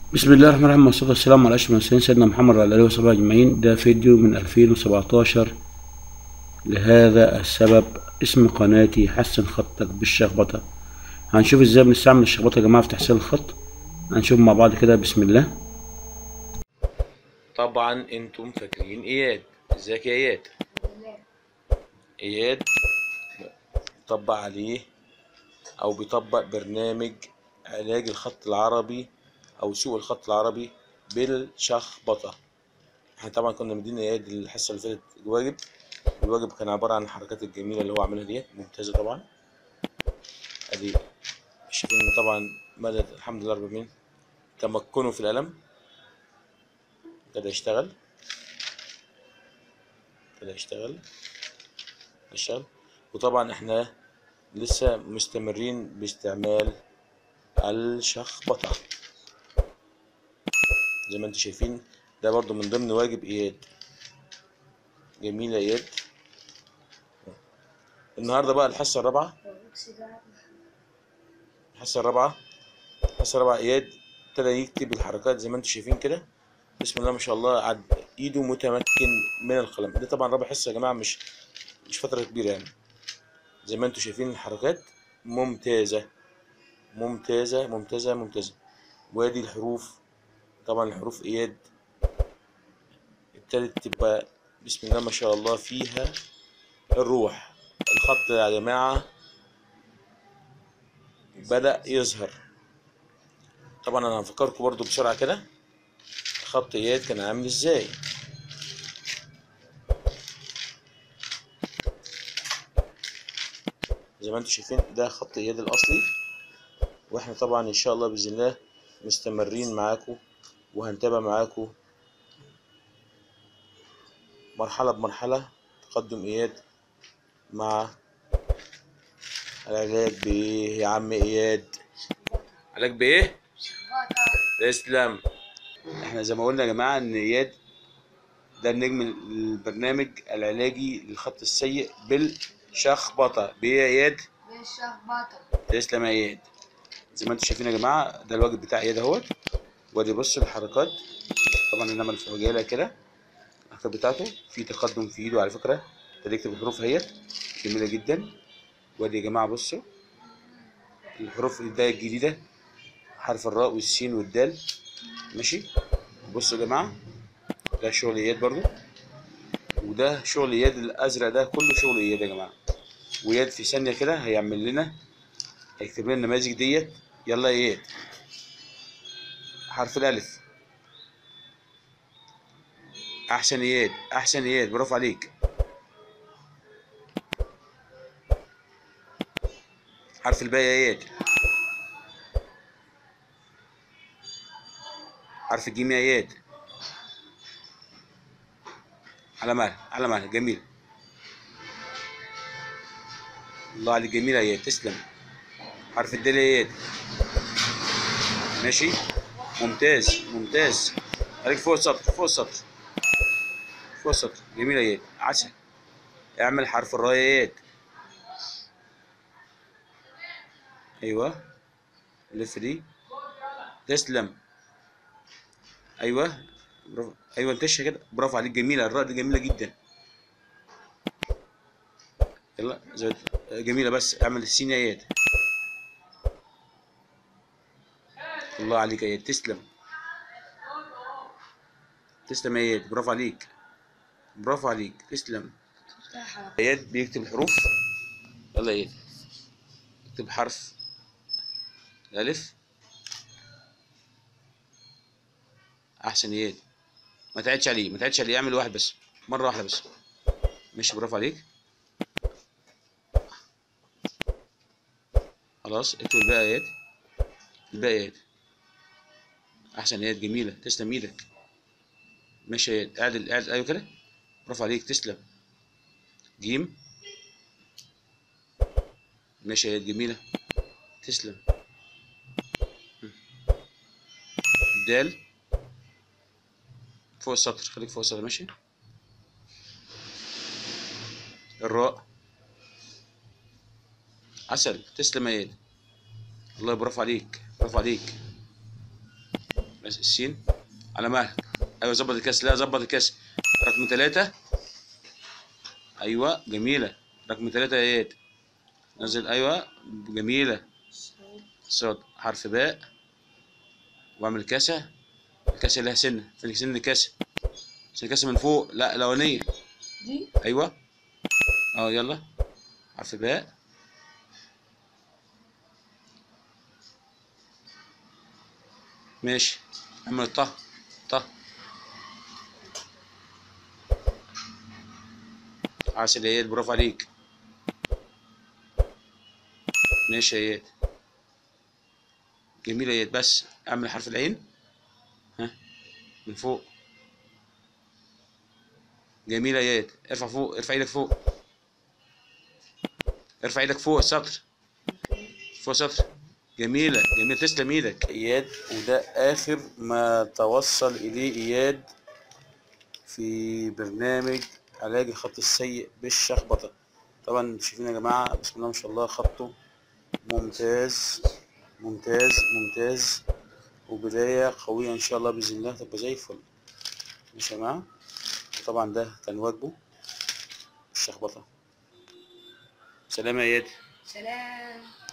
بسم الله الرحمن الرحيم والصلاة والسلام على أشرف المرسلين سيدنا محمد وعلى آله وصحبه أجمعين ده فيديو من 2017 لهذا السبب اسم قناتي حسن خطك بالشخبطة هنشوف ازاي بنستعمل الشخبطة يا جماعة في تحسين الخط هنشوف مع بعض كده بسم الله طبعا انتم فاكرين اياد ازيك يا اياد اياد طبق عليه او بيطبق برنامج علاج الخط العربي او سوق الخط العربي بالشخبطة احنا طبعا كنا مدينا اياد الحصة اللي فاتت الواجب الواجب كان عبارة عن الحركات الجميلة اللي هو عاملها ديت ممتازة طبعا ادي شايفين طبعا مدى الحمد لله رب العالمين تمكنه في القلم ابتدى يشتغل ابتدى يشتغل يشتغل وطبعا احنا لسه مستمرين باستعمال الشخبطة زي ما انتم شايفين ده برضو من ضمن واجب اياد جميل يا اياد النهارده بقى الحصة الرابعة الحصة الرابعة الحصة الرابعة اياد ابتدى يكتب الحركات زي ما انتم شايفين كده بسم الله ما شاء الله عد ايده متمكن من القلم ده طبعا رابع حصه يا جماعه مش مش فتره كبيره يعني زي ما انتم شايفين الحركات ممتازه ممتازه ممتازه ممتازه وادي الحروف طبعا الحروف اياد ابتدت تبقى بسم الله ما شاء الله فيها الروح الخط يا جماعه بدأ يظهر طبعا انا هفكركم برضو بسرعه كده خط اياد كان عامل ازاي زي ما انتم شايفين ده خط اياد الاصلي واحنا طبعا ان شاء الله باذن الله مستمرين معاكم وهنتابع معاكم مرحله بمرحله تقدم اياد مع العلاج بايه يا عم اياد علاج بايه تسلم احنا زي ما قلنا يا جماعه ان اياد ده النجم البرنامج العلاجي للخط السيء بالشخبطه بايه يا اياد بالشخبطة تسلم يا اياد زي ما انتم شايفين يا جماعه ده الواجب بتاع اياد اهوت وادي بص الحركات طبعا انما الفوجاله كده الحركات بتاعته في تقدم في ايده على فكره ابتدى يكتب الحروف اهيت جميله جدا وادي يا جماعه بصوا الحروف البدايه الجديده حرف الراء والسين والدال ماشي بصوا يا جماعه ده شغل اياد برضو وده شغل اياد الازرق ده كله شغل اياد يا جماعه واياد في ثانيه كده هيعمل لنا هيكتب لنا النماذج ديت يلا يا اياد حرف الالف احسن اياد احسن اياد برافو عليك حرف الباء يا اياد حرف الجيم يا اياد على مهل على مهل جميل الله عليك جميل يا اياد تسلم حرف الدال يا اياد ماشي ممتاز ممتاز خليك فوق السطر فوق السطر فوق السطر جميل يا اياد عسل اعمل حرف الراء يا اياد ايوه لف دي تسلم ايوه برافو ايوه انتشها كده برافو عليك جميله الراء دي جميله جدا يلا زود جميله بس اعمل السين يا اياد الله عليك يا اياد تسلم تسلم يا اياد برافو عليك برافو عليك تسلم اياد بيكتب الحروف يلا يا اياد اكتب حرف الالف احسن اياد ما تعدش عليه ما تعدش عليه اعمل واحد بس مره واحده بس ماشي برافو عليك خلاص اكتب الباقي اياد الباقي اياد احسن اياد جميله تسلم ايدك ماشي يا اياد اعدل اعدل ايوه كده برافو عليك تسلم جيم ماشي يا اياد جميله تسلم دال فوق السطر خليك فوق السطر ماشي الراء عسل تسلم يا اياد الله برافو عليك برافو عليك بس السين على مهلك ايوه ظبط الكاس لا ظبط الكاس رقم ثلاثة ايوه جميلة رقم ثلاثة يا اياد نزل ايوه جميلة صاد حرف باء واعمل كاسة الكاسة لها سنة فين سن الكاسة سن الكاسة من فوق لا الاولانية دي ايوه اه يلا حرف باء ماشي اعمل الطه طه عسل يا اياد برافو عليك ماشي يا اياد جميل يا اياد بس اعمل حرف العين ها من فوق جميل يا اياد ارفع فوق ارفع ايدك فوق ارفع ايدك فوق السطر فوق السطر جميلة جميلة تسلم ايدك اياد وده اخر ما توصل اليه اياد في برنامج علاج الخط السيء بالشخبطة طبعا شايفين يا جماعة بسم الله ما شاء الله خطه ممتاز ممتاز ممتاز وبداية قوية ان شاء الله بإذن الله تبقى زي الفل ماشي يا جماعة طبعا ده كان واجبه الشخبطة سلام يا اياد سلام